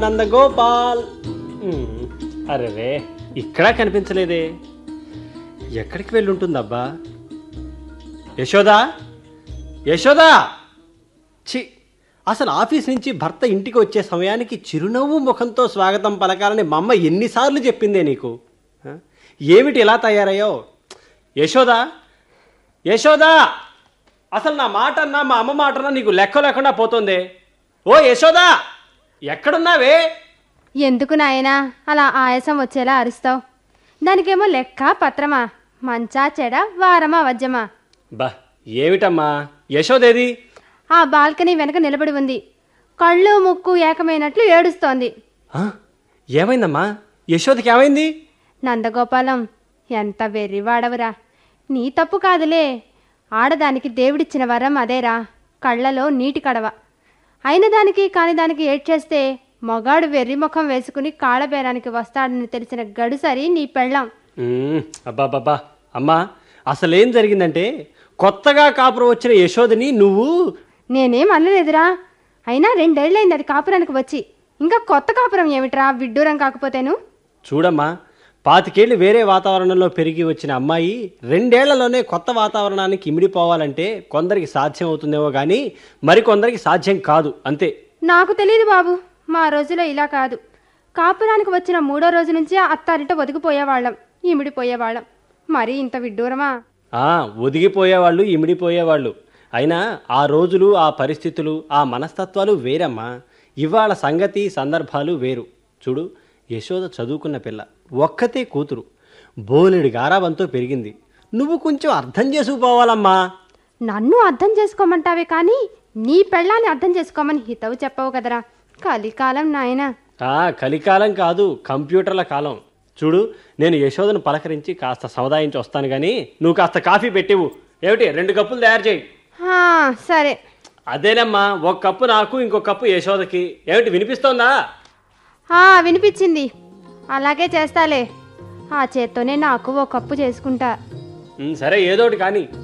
నందగోపాల్ ఉమ్, అరే రే ఇక్కడ కనిపించలేదే ఎక్కడికి వెళ్ళి ఉంటుందబ్బా యశోదా యశోదా చి అసలు ఆఫీస్ నుంచి భర్త ఇంటికి వచ్చే సమయానికి చిరునవ్వు ముఖంతో స్వాగతం పలకాలని మా అమ్మ ఎన్నిసార్లు చెప్పిందే నీకు ఆ? ఏమిటి ఇలా తయారయ్యో యశోదా యశోదా అసలు నా మాట అన్నా మా అమ్మ మాట అన్నా నీకు లెక్క లేకుండా పోతుందే ఓ యశోదా ఎక్కడున్నావే ఎందుకు నాయనా అలా ఆయాసం వచ్చేలా అరుస్తావు దానికేమో లెక్క పత్రమా మంచా చెడ వారమా వజ్జమా బా ఏమిటమ్మా యశోదేది ఆ బాల్కనీ వెనక నిలబడి ఉంది కళ్ళు ముక్కు ఏకమైనట్లు ఏడుస్తోంది ఆ? ఏమైందమ్మా యశోదకి ఏమైంది నందగోపాలం ఎంత వెర్రివాడవురా నీ తప్పు కాదులే ఆడదానికి దేవుడిచ్చిన వరం అదేరా కళ్ళలో నీటి కడవ అయిన దానికి కాని దానికి ఏడ్చేస్తే మగాడు వెర్రి ముఖం వేసుకుని కాళ్ళబేరానికి వస్తాడని తెలిసిన గడుసరి నీ పెళ్ళాం మ్మ్, అబ్బాబ్బా అమ్మా అసలేం జరిగిందంటే కొత్తగా కాపురం వచ్చిన యశోదని నువ్వు నేనేం అనలేదురా అయినా రెండేళ్లైంది అది కాపురానికి వచ్చి ఇంకా కొత్త కాపురం ఏమిట్రా విడ్డూరం కాకపోతేను చూడమ్మా పాతికేళ్ళు వేరే వాతావరణంలో పెరిగి వచ్చిన అమ్మాయి రెండేళ్లలోనే కొత్త వాతావరణానికి ఇమిడిపోవాలంటే కొందరికి సాధ్యం అవుతుందేమో కానీ మరికొందరికి సాధ్యం కాదు అంతే నాకు తెలియదు బాబు మా రోజులో ఇలా కాదు కాపురానికి వచ్చిన మూడో రోజు నుంచి అత్తారింట ఒదిగిపోయేవాళ్ళం ఇమిడిపోయేవాళ్ళం మరీ ఇంత విడ్డూరమా ఆ ఒదిగిపోయేవాళ్ళు ఇమిడిపోయేవాళ్ళు అయినా ఆ రోజులు ఆ పరిస్థితులు ఆ మనస్తత్వాలు వేరమ్మా ఇవాళ సంగతి సందర్భాలు వేరు చూడు యశోద చదువుకున్న పిల్ల ఒక్కతే కూతురు బోలెడు గారాబంతో పెరిగింది నువ్వు కొంచెం అర్థం చేసుకుపోవాలమ్మా నన్ను అర్థం చేసుకోమంటావే కానీ నీ పెళ్ళాన్ని అర్థం చేసుకోమని హితవు చెప్పవు కదరా కలికాలం నాయనా ఆ కలికాలం కాదు కంప్యూటర్ల కాలం చూడు నేను యశోదను పలకరించి కాస్త సముదాయించి వస్తాను కానీ నువ్వు కాస్త కాఫీ పెట్టివు ఏమిటి రెండు కప్పులు తయారు చేయి హా, సరే అదేనమ్మా ఒక కప్పు నాకు ఇంకో కప్పు యశోదకి ఏమిటి వినిపిస్తోందా ఆ, వినిపించింది అలాగే చేస్తాలే ఆ చేత్తోనే నాకు ఓ కప్పు చేసుకుంటా ఉమ్, సరే ఏదోటి కానీ